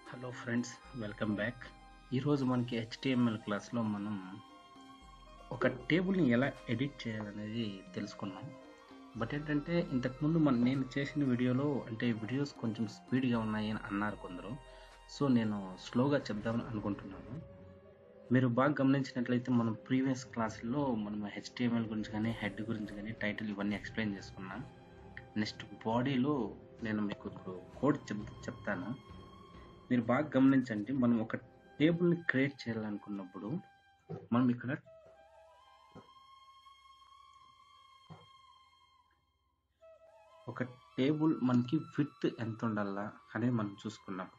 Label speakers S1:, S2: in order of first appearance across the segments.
S1: hello friends welcome back ఈరోజు మనకి HTML క్లాస్లో మనం ఒక టేబుల్ని ఎలా ఎడిట్ చేయాలనేది తెలుసుకున్నాం బట్ ఏంటంటే ఇంతకుముందు మన నేను చేసిన వీడియోలో అంటే వీడియోస్ కొంచెం స్పీడ్గా ఉన్నాయి అని అన్నారు కొందరు సో నేను స్లోగా చెప్దామని అనుకుంటున్నాను మీరు బాగా గమనించినట్లయితే మనం ప్రీవియస్ క్లాసుల్లో మనం హెచ్టిఎంఎల్ గురించి కానీ హెడ్ గురించి కానీ టైటిల్ ఇవన్నీ ఎక్స్ప్లెయిన్ చేసుకున్నాం నెక్స్ట్ బాడీలో నేను మీకు ఇప్పుడు కోడ్ చెప్ చెప్తాను మీరు బాగా గమనించండి మనం ఒక టేబుల్ని క్రియేట్ చేయాలనుకున్నప్పుడు మనం ఇక్కడ ఒక టేబుల్ మనకి విత్ ఎంత ఉండాలా అనేది మనం చూసుకున్నాం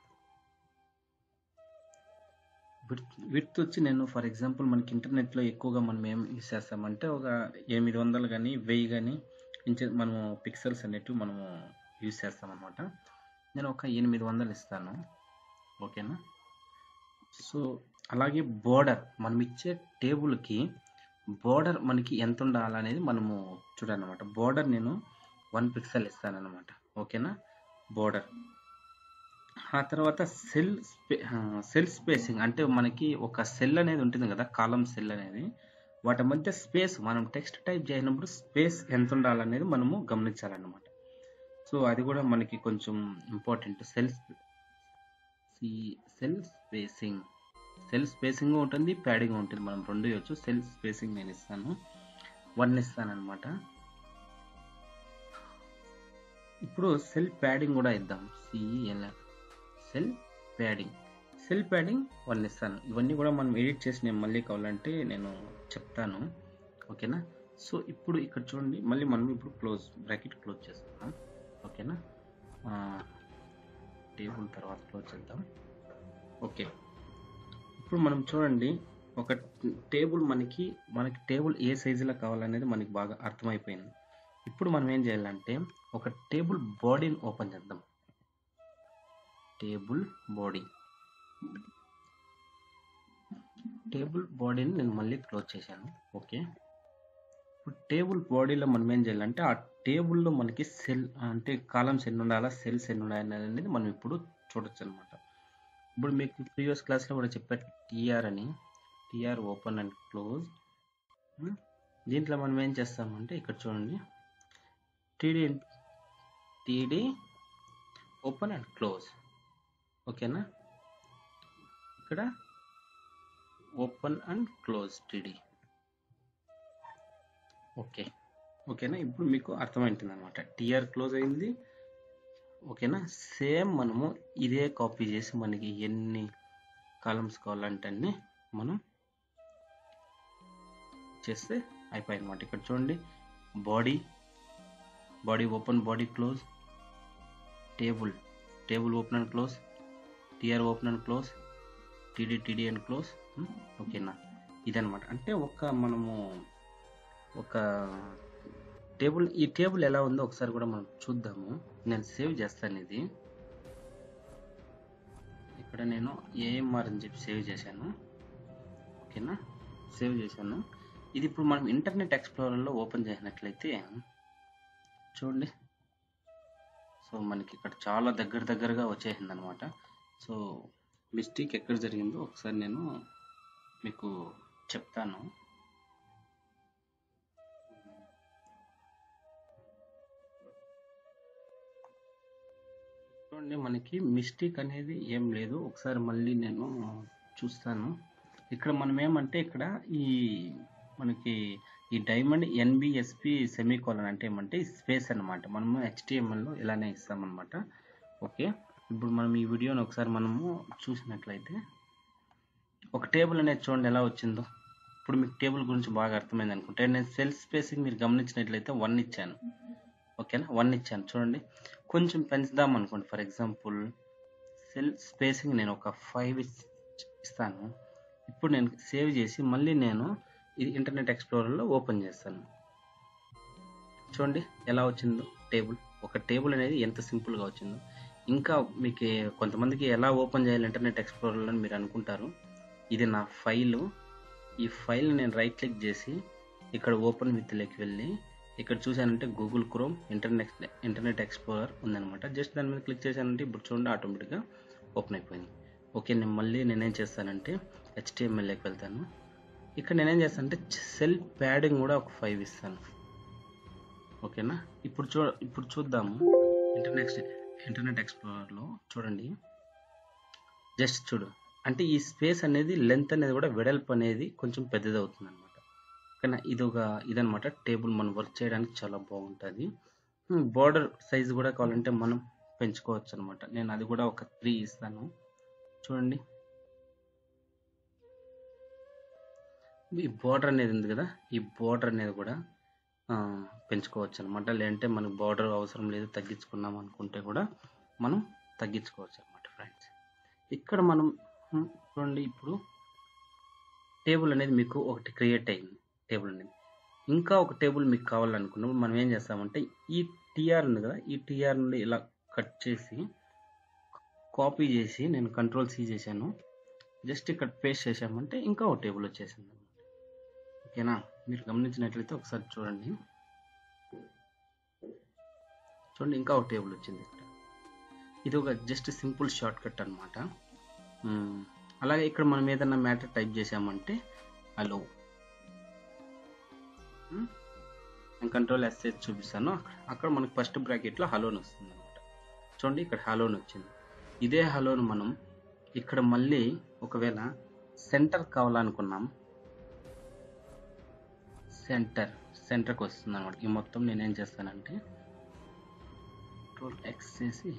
S1: విత్ విత్ వచ్చి నేను ఫర్ ఎగ్జాంపుల్ మనకి ఇంటర్నెట్లో ఎక్కువగా మనం ఏం యూస్ చేస్తామంటే ఒక ఎనిమిది వందలు కానీ వెయ్యి కానీ ఇంచే మనము పిక్సెల్స్ అనేటివి మనము యూస్ చేస్తాం అనమాట నేను ఒక ఎనిమిది వందలు ఇస్తాను ఓకేనా సో అలాగే బోర్డర్ మనం ఇచ్చే టేబుల్కి బోర్డర్ మనకి ఎంత ఉండాలనేది మనము చూడాలన్నమాట బోర్డర్ నేను వన్ పిక్సెల్ ఇస్తానన్నమాట ఓకేనా బోర్డర్ ఆ తర్వాత సెల్ స్పే సెల్ స్పేసింగ్ అంటే మనకి ఒక సెల్ అనేది ఉంటుంది కదా కాలం సెల్ అనేది వాటి మధ్య స్పేస్ మనం టెక్స్ట్ టైప్ చేసినప్పుడు స్పేస్ ఎంత ఉండాలనేది మనము గమనించాలన్నమాట సో అది కూడా మనకి కొంచెం important cell cell spacing cell spacing ఉంటుంది ప్యాడింగ్ ఉంటుంది మనం రెండు ఇవ్వచ్చు సెల్ స్పేసింగ్ నేను ఇస్తాను వన్ ఇస్తాను అనమాట ఇప్పుడు సెల్ ప్యాడింగ్ కూడా ఇద్దాం CLL cell padding cell padding one ఇస్తాను ఇవన్నీ కూడా మనం ఎడిట్ చేసి నేను మళ్ళీ కావాలంటే నేను చెప్తాను ఓకేనా సో ఇప్పుడు ఇక్కడ చూడండి మళ్ళీ మనం ఇప్పుడు క్లోజ్ బ్రాకెట్ క్లోజ్ చేస్తున్నాం ఓకేనా టేబుల్ తర్వాత క్లోజ్ చేద్దాం ఓకే ఇప్పుడు మనం చూడండి ఒక టేబుల్ మనకి మనకి టేబుల్ ఏ సైజులో కావాలనేది మనకి బాగా అర్థమైపోయింది ఇప్పుడు మనం ఏం చేయాలంటే ఒక టేబుల్ బాడీని ఓపెన్ చేద్దాం టేబుల్ బాడీ టేబుల్ బాడీని నేను మళ్ళీ క్లోజ్ చేశాను ఓకే ఇప్పుడు టేబుల్ బాడీలో మనం ఏం చేయాలంటే ఆ టేబుల్లో మనకి సెల్ అంటే కాలమ్స్ ఎన్ని ఉండాలా సెల్స్ ఎన్ని ఉండాలి అనేది మనం ఇప్పుడు చూడొచ్చు అనమాట ఇప్పుడు మీకు ప్రీవియస్ క్లాస్లో కూడా చెప్పారు టీఆర్ అని టీఆర్ ఓపెన్ అండ్ క్లోజ్ దీంట్లో మనం ఏం చేస్తామంటే ఇక్కడ చూడండి TD TD open and close ఓకేనా ఇక్కడ open and close TD okay ఓకేనా ఇప్పుడు మీకు అర్థమవుతుంది అనమాట టీఆర్ క్లోజ్ అయింది ఓకేనా సేమ్ మనము ఇదే కాపీ చేసి మనకి ఎన్ని కాలమ్స్ కావాలంటే అన్ని మనం చేస్తే అయిపోయింది అనమాట ఇక్కడ చూడండి body body open body close table table open and close TR open and close TD TD and close ఓకేనా ఇదనమాట అంటే ఒక మనము ఒక టేబుల్ ఈ టేబుల్ ఎలా ఉందో ఒకసారి కూడా మనం చూద్దాము నేను సేవ్ చేస్తాను ఇది ఇక్కడ నేను ఏఎంఆర్ అని చెప్పి సేవ్ చేశాను ఓకేనా సేవ్ చేశాను ఇది ఇప్పుడు మనం ఇంటర్నెట్ ఎక్స్ప్లోరర్లో ఓపెన్ చేసినట్లయితే చూడండి సో మనకి ఇక్కడ చాలా దగ్గర దగ్గరగా వచ్చేసింది అనమాట సో మిస్టేక్ ఎక్కడ జరిగిందో ఒకసారి నేను మీకు చెప్తాను చూడండి మనకి మిస్టేక్ అనేది ఏం లేదు ఒకసారి మళ్ళీ నేను చూస్తాను ఇక్కడ మనం ఏమంటే ఇక్కడ ఈ మనకి ఈ డైమండ్ ఎన్బిఎస్పి సెమీకోలన్ అంటే ఏమంటే స్పేస్ అనమాట మనము హెచ్టిఎంఎల్లో ఇలానే ఇస్తామన్నమాట ఓకే ఇప్పుడు మనం ఈ వీడియోని ఒకసారి మనము చూసినట్లయితే ఒక టేబుల్ అనేది చూడండి ఎలా వచ్చిందో ఇప్పుడు మీకు టేబుల్ గురించి బాగా అర్థమైంది అనుకుంటే నేను సెల్ స్పేసింగ్ మీరు గమనించినట్లయితే వన్ ఇచ్చాను ఓకేనా వన్ ఇచ్చాను చూడండి కొంచెం పెంచుదాం అనుకోండి ఫర్ ఎగ్జాంపుల్ సెల్ స్పేసింగ్ నేను ఒక ఫైవ్ ఇస్తాను ఇప్పుడు నేను సేవ్ చేసి మళ్ళీ నేను ఇది ఇంటర్నెట్ ఎక్స్ప్లోరర్లో ఓపెన్ చేస్తాను చూడండి ఎలా వచ్చిందో టేబుల్ ఒక టేబుల్ అనేది ఎంత సింపుల్గా వచ్చిందో ఇంకా మీకు కొంతమందికి ఎలా ఓపెన్ చేయాలి ఇంటర్నెట్ ఎక్స్ప్లోరర్లో మీరు అనుకుంటారు ఇది నా ఫైలు ఈ ఫైల్ నేను రైట్ క్లిక్ చేసి ఇక్కడ ఓపెన్ విత్ లెక్ వెళ్ళి ఇక్కడ చూసానంటే Google Chrome internet Internet Explorer ఉందన్నమాట జస్ట్ దాని మీద క్లిక్ చేశానంటే ఇప్పుడు చూడండి ఆటోమేటిక్గా ఓపెన్ అయిపోయింది ఓకే నేను మళ్ళీ నేనేం చేస్తానంటే హెచ్టిఎంఎల్ఏకి వెళ్తాను ఇక్కడ నేనేం చేస్తానంటే సెల్ ప్యాడింగ్ కూడా ఒక ఫైవ్ ఇస్తాను ఓకేనా ఇప్పుడు చూ ఇప్పుడు చూద్దాము ఇంటర్నెట్ ఇంటర్నెట్ ఎక్స్ప్లోరర్లో చూడండి జస్ట్ చూడు అంటే ఈ స్పేస్ అనేది లెంత్ అనేది కూడా వెడల్పు అనేది కొంచెం పెద్దది అవుతుంది అనమాట కానీ ఇది ఒక ఇదనమాట టేబుల్ మనం వర్క్ చేయడానికి చాలా బాగుంటుంది బార్డర్ సైజ్ కూడా కావాలంటే మనం పెంచుకోవచ్చు అనమాట నేను అది కూడా ఒక త్రీ ఇస్తాను చూడండి ఈ బార్డర్ అనేది ఉంది కదా ఈ బార్డర్ అనేది కూడా ఆ, పెంచుకోవచ్చు అనమాట లేదంటే మనకు బార్డర్ అవసరం లేదు తగ్గించుకున్నాం అనుకుంటే కూడా మనం తగ్గించుకోవచ్చు అనమాట ఫ్రెండ్స్ ఇక్కడ మనం హ్మ్, చూడండి ఇప్పుడు టేబుల్ అనేది మీకు ఒకటి క్రియేట్ అయింది టేబుల్ అనేది ఇంకా ఒక టేబుల్ మీకు కావాలనుకున్నప్పుడు మనం ఏం చేస్తామంటే ఈ టీఆర్ ఉంది కదా ఈ టీఆర్ నుండి ఇలా కట్ చేసి కాపీ చేసి నేను కంట్రోల్ సి చేశాను జస్ట్ ఇక్కడ పేస్ట్ చేసామంటే ఇంకా ఒక టేబుల్ వచ్చేసింది ఓకేనా మీరు గమనించినట్లయితే ఒకసారి చూడండి చూడండి ఇంకా ఒక టేబుల్ వచ్చింది ఇక్కడ ఇది ఒక జస్ట్ సింపుల్ షార్ట్ కట్ అనమాట అలాగే ఇక్కడ మనం ఏదైనా మ్యాటర్ టైప్ చేసామంటే హలో నేను కంట్రోల్ ఎస్ఎస్ చూపిస్తాను అక్కడ అక్కడ మనకి ఫస్ట్ బ్రాకెట్లో హలోన్ వస్తుంది అనమాట చూడండి ఇక్కడ హలోన్ వచ్చింది ఇదే హలోన్ మనం ఇక్కడ మళ్ళీ ఒకవేళ సెంటర్ కావాలనుకున్నాం సెంటర్ సెంటర్కి వస్తుంది అనమాట ఈ మొత్తం నేను ఏం చేస్తానంటే కంట్రోల్ ఎక్స్ చేసి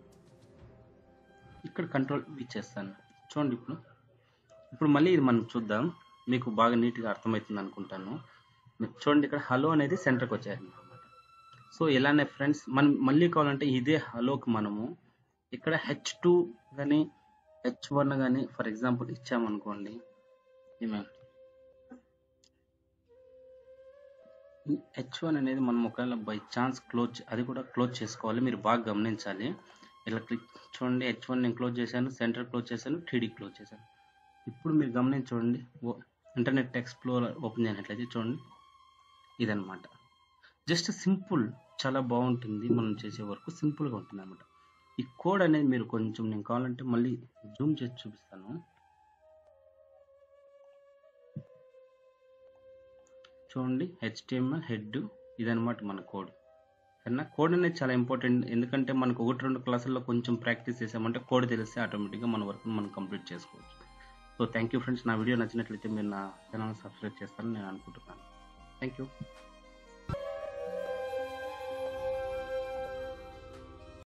S1: ఇక్కడ కంట్రోల్ ఇచ్చేస్తాను చూడండి ఇప్పుడు ఇప్పుడు మళ్ళీ ఇది మనం చూద్దాం మీకు బాగా నీట్గా అర్థమవుతుంది అనుకుంటాను మీరు చూడండి ఇక్కడ హలో అనేది సెంటర్కి వచ్చేసింది అనమాట సో ఇలానే ఫ్రెండ్స్ మనం మళ్ళీ కావాలంటే ఇదే హలోకి మనము ఇక్కడ హెచ్ టూ కానీ హెచ్ వన్ కానీ ఫర్ ఎగ్జాంపుల్ ఇచ్చామనుకోండి ఏమే హెచ్ వన్ అనేది మనం ఒకవేళ బై ఛాన్స్ క్లోజ్ అది కూడా క్లోజ్ చేసుకోవాలి మీరు బాగా గమనించాలి ఇలా క్లిక్ చూడండి హెచ్ వన్ నేను క్లోజ్ చేశాను సెంటర్ క్లోజ్ చేశాను టీడీ క్లోజ్ చేశాను ఇప్పుడు మీరు గమనించి చూడండి ఓ- ఇంటర్నెట్ ఎక్స్ప్లోర్ ఓపెన్ చేయనట్లయితే చూడండి ఇదన్నమాట జస్ట్ సింపుల్ చాలా బాగుంటుంది మనం చేసే వరకు సింపుల్గా ఉంటుంది అనమాట ఈ కోడ్ అనేది మీరు కొంచెం నేను కావాలంటే మళ్ళీ జూమ్ చేసి చూపిస్తాను చూడండి హెచ్టిఎంఎల్ హెడ్ ఇదన్నమాట మన కోడ్ కన్నా కోడ్ అనేది చాలా ఇంపార్టెంట్ ఎందుకంటే మనకు ఒకటి రెండు క్లాసుల్లో కొంచెం ప్రాక్టీస్ చేసామంటే కోడ్ తెలిస్తే ఆటోమేటిక్గా మన వర్క్ మనం కంప్లీట్ చేసుకోవచ్చు సో థ్యాంక్ యూ ఫ్రెండ్స్ నా వీడియో నచ్చినట్లయితే మీరు నా ఛానల్ సబ్స్క్రైబ్ చేస్తారని నేను అనుకుంటున్నాను థ్యాంక్ యూ